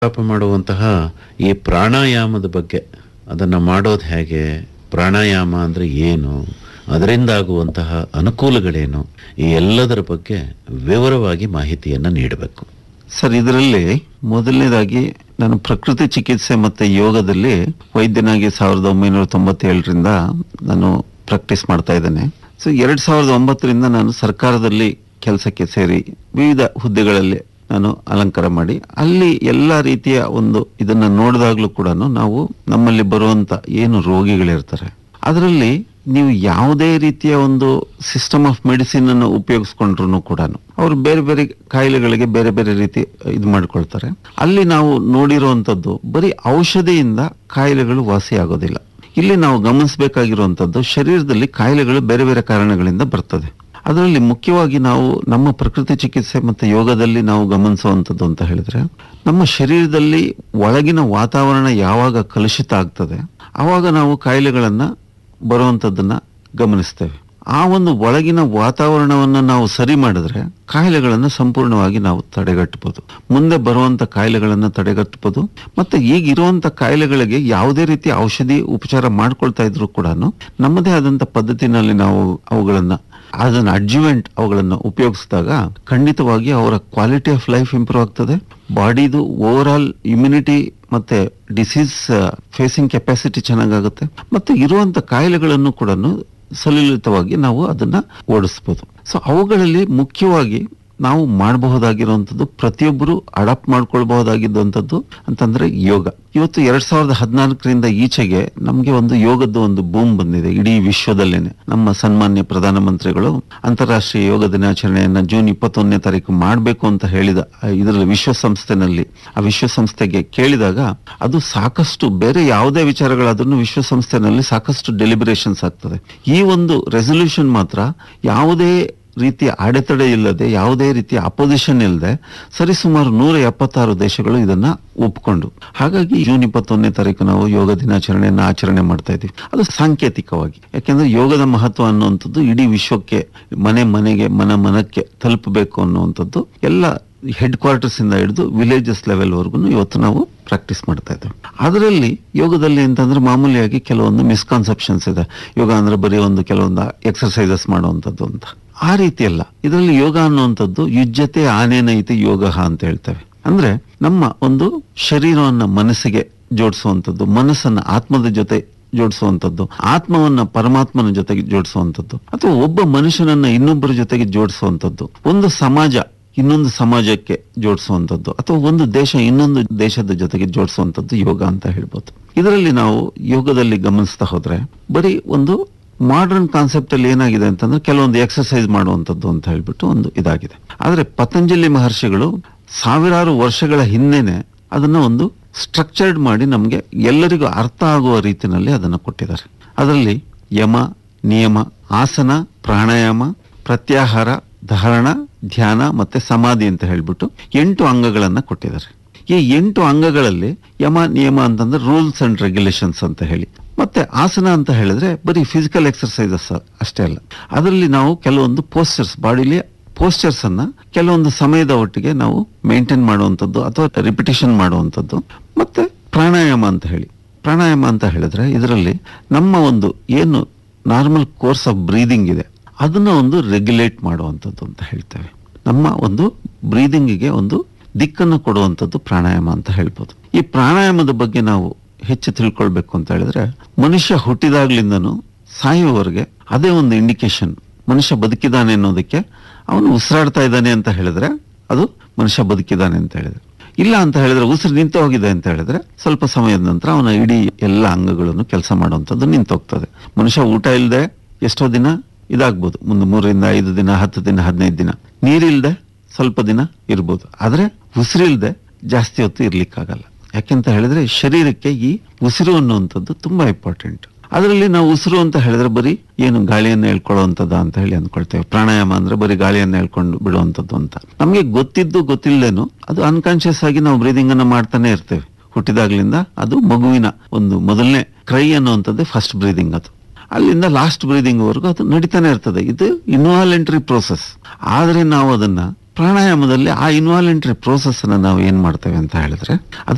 ತಾಪ ಮಾಡುವಂತಹ ಈ ಪ್ರಾಣಾಯಾಮದ ಬಗ್ಗೆ ಅದನ್ನು ಮಾಡೋದು ಹೇಗೆ ಪ್ರಾಣಾಯಾಮ ಅಂದರೆ ಏನು ಅದರಿಂದ ಆಗುವಂತಹ ಅನುಕೂಲಗಳೇನು ಈ ಎಲ್ಲದರ ಬಗ್ಗೆ ವಿವರವಾಗಿ ಮಾಹಿತಿಯನ್ನು ನೀಡಬೇಕು ಸರ್ ಇದರಲ್ಲಿ ಮೊದಲನೇದಾಗಿ ನಾನು ಪ್ರಕೃತಿ ಚಿಕಿತ್ಸೆ ಮತ್ತೆ ಯೋಗದಲ್ಲಿ ವೈದ್ಯನಾಗಿ ಸಾವಿರದ ಒಂಬೈನೂರ ತೊಂಬತ್ತೇಳರಿಂದ ನಾನು ಪ್ರಾಕ್ಟೀಸ್ ಮಾಡ್ತಾ ಇದ್ದೇನೆ ಸೊ ಎರಡ್ ಸಾವಿರದ ಒಂಬತ್ತರಿಂದ ನಾನು ಸರ್ಕಾರದಲ್ಲಿ ಕೆಲಸಕ್ಕೆ ಸೇರಿ ವಿವಿಧ ಹುದ್ದೆಗಳಲ್ಲಿ ನಾನು ಅಲಂಕಾರ ಮಾಡಿ ಅಲ್ಲಿ ಎಲ್ಲ ರೀತಿಯ ಒಂದು ಇದನ್ನ ನೋಡಿದಾಗ್ಲೂ ಕೂಡ ನಾವು ನಮ್ಮಲ್ಲಿ ಬರುವಂತ ಏನು ರೋಗಿಗಳಿರ್ತಾರೆ ಅದರಲ್ಲಿ ನೀವು ಯಾವುದೇ ರೀತಿಯ ಒಂದು ಸಿಸ್ಟಮ್ ಆಫ್ ಮೆಡಿಸಿನ್ ಅನ್ನು ಉಪಯೋಗಿಸ್ಕೊಂಡ್ರು ಕೂಡ ಅವ್ರು ಬೇರೆ ಬೇರೆ ಕಾಯಿಲೆಗಳಿಗೆ ಬೇರೆ ಬೇರೆ ರೀತಿ ಇದು ಮಾಡ್ಕೊಳ್ತಾರೆ ಅಲ್ಲಿ ನಾವು ನೋಡಿರುವಂತದ್ದು ಬರೀ ಔಷಧಿಯಿಂದ ಕಾಯಿಲೆಗಳು ವಾಸಿ ಆಗೋದಿಲ್ಲ ಇಲ್ಲಿ ನಾವು ಗಮನಿಸಬೇಕಾಗಿರುವಂತದ್ದು ಶರೀರದಲ್ಲಿ ಕಾಯಿಲೆಗಳು ಬೇರೆ ಬೇರೆ ಕಾರಣಗಳಿಂದ ಬರ್ತದೆ ಅದರಲ್ಲಿ ಮುಖ್ಯವಾಗಿ ನಾವು ನಮ್ಮ ಪ್ರಕೃತಿ ಚಿಕಿತ್ಸೆ ಮತ್ತೆ ಯೋಗದಲ್ಲಿ ನಾವು ಗಮನಿಸುವಂಥದ್ದು ಅಂತ ಹೇಳಿದ್ರೆ ನಮ್ಮ ಶರೀರದಲ್ಲಿ ಒಳಗಿನ ವಾತಾವರಣ ಯಾವಾಗ ಕಲುಷಿತ ಆಗ್ತದೆ ಆವಾಗ ನಾವು ಕಾಯಿಲೆಗಳನ್ನ ಬರುವಂಥದ್ದನ್ನ ಗಮನಿಸ್ತೇವೆ ಆ ಒಂದು ಒಳಗಿನ ವಾತಾವರಣವನ್ನ ನಾವು ಸರಿ ಮಾಡಿದ್ರೆ ಕಾಯಿಲೆಗಳನ್ನ ಸಂಪೂರ್ಣವಾಗಿ ನಾವು ತಡೆಗಟ್ಟಬಹುದು ಮುಂದೆ ಬರುವಂತ ಕಾಯಿಲೆಗಳನ್ನ ತಡೆಗಟ್ಟಬಹುದು ಮತ್ತೆ ಈಗ ಇರುವಂತ ಕಾಯಿಲೆಗಳಿಗೆ ಯಾವುದೇ ರೀತಿ ಔಷಧಿ ಉಪಚಾರ ಮಾಡ್ಕೊಳ್ತಾ ಇದ್ರು ಕೂಡ ನಮ್ಮದೇ ಆದಂತ ಪದ್ಧತಿನಲ್ಲಿ ನಾವು ಅವುಗಳನ್ನ ಅದನ್ನ ಅಡ್ಜುವೆಂಟ್ ಅವುಗಳನ್ನ ಉಪಯೋಗಿಸಿದಾಗ ಖಂಡಿತವಾಗಿ ಅವರ ಕ್ವಾಲಿಟಿ ಆಫ್ ಲೈಫ್ ಇಂಪ್ರೂವ್ ಆಗ್ತದೆ ಬಾಡಿದು ಓವರ್ ಆಲ್ ಇಮ್ಯುನಿಟಿ ಮತ್ತೆ ಡಿಸೀಸ್ ಫೇಸಿಂಗ್ ಕೆಪಾಸಿಟಿ ಚೆನ್ನಾಗಾಗುತ್ತೆ ಮತ್ತೆ ಇರುವಂತ ಕಾಯಿಲೆಗಳನ್ನು ಕೂಡ ಸಲಿಲಿತವಾಗಿ ನಾವು ಅದನ್ನ ಓಡಿಸ್ಬೋದು ಸೊ ಅವುಗಳಲ್ಲಿ ಮುಖ್ಯವಾಗಿ ನಾವು ಮಾಡಬಹುದಾಗಿರುವಂಥದ್ದು ಪ್ರತಿಯೊಬ್ಬರು ಅಡಾಪ್ಟ್ ಮಾಡ್ಕೊಳ್ಬಹುದಾಗಿದ್ದಂಥದ್ದು ಅಂತಂದ್ರೆ ಯೋಗ ಇವತ್ತು ಎರಡ್ ಸಾವಿರದ ಹದಿನಾಲ್ಕರಿಂದ ಈಚೆಗೆ ನಮಗೆ ಒಂದು ಯೋಗದ ಒಂದು ಬೂಮ್ ಬಂದಿದೆ ಇಡೀ ವಿಶ್ವದಲ್ಲೇನೆ ನಮ್ಮ ಸನ್ಮಾನ್ಯ ಪ್ರಧಾನಮಂತ್ರಿಗಳು ಅಂತಾರಾಷ್ಟ್ರೀಯ ಯೋಗ ದಿನಾಚರಣೆಯನ್ನ ಜೂನ್ ಇಪ್ಪತ್ತೊಂದನೇ ತಾರೀಕು ಮಾಡಬೇಕು ಅಂತ ಹೇಳಿದ ಇದರಲ್ಲಿ ವಿಶ್ವಸಂಸ್ಥೆನಲ್ಲಿ ಆ ವಿಶ್ವಸಂಸ್ಥೆಗೆ ಕೇಳಿದಾಗ ಅದು ಸಾಕಷ್ಟು ಬೇರೆ ಯಾವುದೇ ವಿಚಾರಗಳಾದ್ರೂ ವಿಶ್ವಸಂಸ್ಥೆನಲ್ಲಿ ಸಾಕಷ್ಟು ಡೆಲಿಬರೇಷನ್ಸ್ ಆಗ್ತದೆ ಈ ಒಂದು ರೆಸೊಲ್ಯೂಷನ್ ಮಾತ್ರ ಯಾವುದೇ ರೀತಿಯ ಅಡೆತಡೆ ಇಲ್ಲದೆ ಯಾವುದೇ ರೀತಿಯ ಅಪೋಸಿಷನ್ ಇಲ್ಲದೆ ಸರಿಸುಮಾರು ನೂರ ಎಪ್ಪತ್ತಾರು ದೇಶಗಳು ಇದನ್ನ ಒಪ್ಕೊಂಡು ಹಾಗಾಗಿ ಜೂನ್ ಇಪ್ಪತ್ತೊಂದನೇ ತಾರೀಕು ನಾವು ಯೋಗ ದಿನಾಚರಣೆಯನ್ನು ಆಚರಣೆ ಮಾಡ್ತಾ ಇದ್ದೀವಿ ಅದು ಸಾಂಕೇತಿಕವಾಗಿ ಯಾಕೆಂದ್ರೆ ಯೋಗದ ಮಹತ್ವ ಅನ್ನುವಂಥದ್ದು ಇಡೀ ವಿಶ್ವಕ್ಕೆ ಮನೆ ಮನೆಗೆ ಮನ ಮನಕ್ಕೆ ತಲುಪಬೇಕು ಅನ್ನುವಂಥದ್ದು ಎಲ್ಲ ಹೆಡ್ ಕ್ವಾರ್ಟರ್ಸ್ ಇಂದ ಹಿಡಿದು ವಿಲೇಜಸ್ ಲೆವೆಲ್ ವರ್ಗು ಇವತ್ತು ನಾವು ಪ್ರಾಕ್ಟೀಸ್ ಮಾಡ್ತಾ ಇದ್ದೇವೆ ಅದರಲ್ಲಿ ಯೋಗದಲ್ಲಿ ಅಂತಂದ್ರೆ ಮಾಮೂಲಿಯಾಗಿ ಕೆಲವೊಂದು ಮಿಸ್ಕಾನ್ಸೆಪ್ಷನ್ಸ್ ಇದೆ ಯೋಗ ಅಂದ್ರೆ ಬರೀ ಒಂದು ಕೆಲವೊಂದು ಎಕ್ಸರ್ಸೈಸಸ್ ಮಾಡುವಂಥದ್ದು ಅಂತ ಆ ರೀತಿ ಅಲ್ಲ ಇದರಲ್ಲಿ ಯೋಗ ಅನ್ನುವಂಥದ್ದು ಯುಜ್ಯತೆ ಆನೇನೈತಿ ಯೋಗ ಅಂತ ಹೇಳ್ತೇವೆ ಅಂದ್ರೆ ನಮ್ಮ ಒಂದು ಶರೀರವನ್ನ ಮನಸ್ಸಿಗೆ ಜೋಡಿಸುವಂಥದ್ದು ಮನಸ್ಸನ್ನ ಆತ್ಮದ ಜೊತೆ ಜೋಡಿಸುವಂಥದ್ದು ಆತ್ಮವನ್ನ ಪರಮಾತ್ಮನ ಜೊತೆಗೆ ಜೋಡಿಸುವಂಥದ್ದು ಅಥವಾ ಒಬ್ಬ ಮನುಷ್ಯನನ್ನ ಇನ್ನೊಬ್ಬರ ಜೊತೆಗೆ ಜೋಡಿಸುವಂಥದ್ದು ಒಂದು ಸಮಾಜ ಇನ್ನೊಂದು ಸಮಾಜಕ್ಕೆ ಜೋಡಿಸುವಂಥದ್ದು ಅಥವಾ ಒಂದು ದೇಶ ಇನ್ನೊಂದು ದೇಶದ ಜೊತೆಗೆ ಜೋಡಿಸುವಂಥದ್ದು ಯೋಗ ಅಂತ ಹೇಳ್ಬೋದು ಇದರಲ್ಲಿ ನಾವು ಯೋಗದಲ್ಲಿ ಗಮನಿಸ್ತಾ ಹೋದ್ರೆ ಬರೀ ಒಂದು ಮಾಡರ್ನ್ ಕಾನ್ಸೆಪ್ಟ್ ಅಲ್ಲಿ ಏನಾಗಿದೆ ಅಂತಂದ್ರೆ ಕೆಲವೊಂದು ಎಕ್ಸರ್ಸೈಸ್ ಮಾಡುವಂಥದ್ದು ಅಂತ ಹೇಳ್ಬಿಟ್ಟು ಒಂದು ಇದಾಗಿದೆ ಆದ್ರೆ ಪತಂಜಲಿ ಮಹರ್ಷಿಗಳು ಸಾವಿರಾರು ವರ್ಷಗಳ ಹಿಂದೆನೆ ಅದನ್ನ ಒಂದು ಸ್ಟ್ರಕ್ಚರ್ಡ್ ಮಾಡಿ ನಮಗೆ ಎಲ್ಲರಿಗೂ ಅರ್ಥ ಆಗುವ ರೀತಿನಲ್ಲಿ ಅದನ್ನು ಕೊಟ್ಟಿದ್ದಾರೆ ಅದರಲ್ಲಿ ಯಮ ನಿಯಮ ಆಸನ ಪ್ರಾಣಾಯಾಮ ಪ್ರತ್ಯಾಹಾರ ಧಾರಣ ಧ್ಯಾನ ಮತ್ತೆ ಸಮಾಧಿ ಅಂತ ಹೇಳ್ಬಿಟ್ಟು ಎಂಟು ಅಂಗಗಳನ್ನ ಕೊಟ್ಟಿದ್ದಾರೆ ಈ ಎಂಟು ಅಂಗಗಳಲ್ಲಿ ಯಮ ನಿಯಮ ಅಂತಂದ್ರೆ ರೂಲ್ಸ್ ಅಂಡ್ ರೆಗ್ಯುಲೇಷನ್ಸ್ ಅಂತ ಹೇಳಿ ಮತ್ತೆ ಆಸನ ಅಂತ ಹೇಳಿದ್ರೆ ಬರೀ ಫಿಸಿಕಲ್ ಎಕ್ಸರ್ಸೈಸಸ್ ಅಷ್ಟೇ ಅಲ್ಲ ಅದರಲ್ಲಿ ನಾವು ಕೆಲವೊಂದು ಪೋಸ್ಟರ್ಸ್ ಬಾಡಿಲಿ ಪೋಸ್ಟರ್ಸ್ ಅನ್ನ ಕೆಲವೊಂದು ಸಮಯದ ಒಟ್ಟಿಗೆ ನಾವು ಮೇಂಟೈನ್ ಮಾಡುವಂಥದ್ದು ಅಥವಾ ರಿಪಿಟೇಷನ್ ಮಾಡುವಂಥದ್ದು ಮತ್ತೆ ಪ್ರಾಣಾಯಾಮ ಅಂತ ಹೇಳಿ ಪ್ರಾಣಾಯಾಮ ಅಂತ ಹೇಳಿದ್ರೆ ಇದರಲ್ಲಿ ನಮ್ಮ ಒಂದು ಏನು ನಾರ್ಮಲ್ ಕೋರ್ಸ್ ಆಫ್ ಬ್ರೀದಿಂಗ್ ಇದೆ ಅದನ್ನ ಒಂದು ರೆಗ್ಯುಲೇಟ್ ಮಾಡುವಂಥದ್ದು ಅಂತ ಹೇಳ್ತೇವೆ ನಮ್ಮ ಒಂದು ಬ್ರೀದಿಂಗಿಗೆ ಒಂದು ದಿಕ್ಕನ್ನು ಕೊಡುವಂಥದ್ದು ಪ್ರಾಣಾಯಾಮ ಅಂತ ಹೇಳ್ಬೋದು ಈ ಪ್ರಾಣಾಯಾಮದ ಬಗ್ಗೆ ನಾವು ಹೆಚ್ಚು ತಿಳ್ಕೊಳ್ಬೇಕು ಅಂತ ಹೇಳಿದ್ರೆ ಮನುಷ್ಯ ಹುಟ್ಟಿದಾಗ್ಲಿಂದನೂ ಸಾಯುವವರೆಗೆ ಅದೇ ಒಂದು ಇಂಡಿಕೇಶನ್ ಮನುಷ್ಯ ಬದುಕಿದಾನೆ ಅನ್ನೋದಕ್ಕೆ ಅವನು ಉಸಿರಾಡ್ತಾ ಇದ್ದಾನೆ ಅಂತ ಹೇಳಿದ್ರೆ ಅದು ಮನುಷ್ಯ ಬದುಕಿದಾನೆ ಅಂತ ಹೇಳಿದ್ರೆ ಇಲ್ಲ ಅಂತ ಹೇಳಿದ್ರೆ ಉಸಿರು ನಿಂತು ಹೋಗಿದೆ ಅಂತ ಹೇಳಿದ್ರೆ ಸ್ವಲ್ಪ ಸಮಯದ ನಂತರ ಅವನ ಇಡೀ ಎಲ್ಲ ಅಂಗಗಳನ್ನು ಕೆಲಸ ಮಾಡುವಂಥದ್ದು ನಿಂತೋಗ್ತದೆ ಮನುಷ್ಯ ಊಟ ಇಲ್ಲದೆ ಎಷ್ಟೋ ದಿನ ಇದಾಗ್ಬೋದು ಮುಂದೆ ಮೂರರಿಂದ ಐದು ದಿನ ಹತ್ತು ದಿನ ಹದಿನೈದು ದಿನ ನೀರಿಲ್ದೆ ಸ್ವಲ್ಪ ದಿನ ಇರ್ಬೋದು ಆದ್ರೆ ಉಸಿರಿಲ್ದೆ ಜಾಸ್ತಿ ಹೊತ್ತು ಇರ್ಲಿಕ್ಕಾಗಲ್ಲ ಯಾಕೆಂತ ಹೇಳಿದ್ರೆ ಶರೀರಕ್ಕೆ ಈ ಉಸಿರು ಅನ್ನುವಂಥದ್ದು ತುಂಬಾ ಇಂಪಾರ್ಟೆಂಟ್ ಅದರಲ್ಲಿ ನಾವು ಉಸಿರು ಅಂತ ಹೇಳಿದ್ರೆ ಬರೀ ಏನು ಗಾಳಿಯನ್ನು ಹೇಳ್ಕೊಳ್ಳುವಂಥದ್ದು ಅಂತ ಹೇಳಿ ಅಂದ್ಕೊಳ್ತೇವೆ ಪ್ರಾಣಾಯಾಮ ಅಂದ್ರೆ ಬರೀ ಗಾಳಿಯನ್ನು ಹೇಳ್ಕೊಂಡು ಬಿಡುವಂಥದ್ದು ಅಂತ ನಮಗೆ ಗೊತ್ತಿದ್ದು ಗೊತ್ತಿಲ್ಲದೇನು ಅದು ಅನ್ಕಾನ್ಶಿಯಸ್ ಆಗಿ ನಾವು ಬ್ರೀದಿಂಗ್ ಅನ್ನ ಮಾಡ್ತಾನೆ ಇರ್ತೇವೆ ಹುಟ್ಟಿದಾಗ್ಲಿಂದ ಅದು ಮಗುವಿನ ಒಂದು ಮೊದಲನೇ ಕ್ರೈ ಅನ್ನುವಂಥದ್ದೇ ಫಸ್ಟ್ ಬ್ರೀದಿಂಗ್ ಅದು ಅಲ್ಲಿಂದ ಲಾಸ್ಟ್ ಬ್ರೀದಿಂಗ್ ವರೆಗೂ ಅದು ನಡೀತಾನೆ ಇರ್ತದೆ ಇದು ಇನ್ವಾಲೆಂಟ್ರಿ ಪ್ರೋಸೆಸ್ ಆದ್ರೆ ನಾವು ಅದನ್ನ ಪ್ರಾಣಾಯಾಮದಲ್ಲಿ ಆ ಇನ್ವಾಲೆಂಟ್ರಿ ಪ್ರೋಸೆಸ್ ಅನ್ನ ನಾವು ಏನ್ ಮಾಡ್ತೇವೆ ಅಂತ ಹೇಳಿದ್ರೆ ಅದು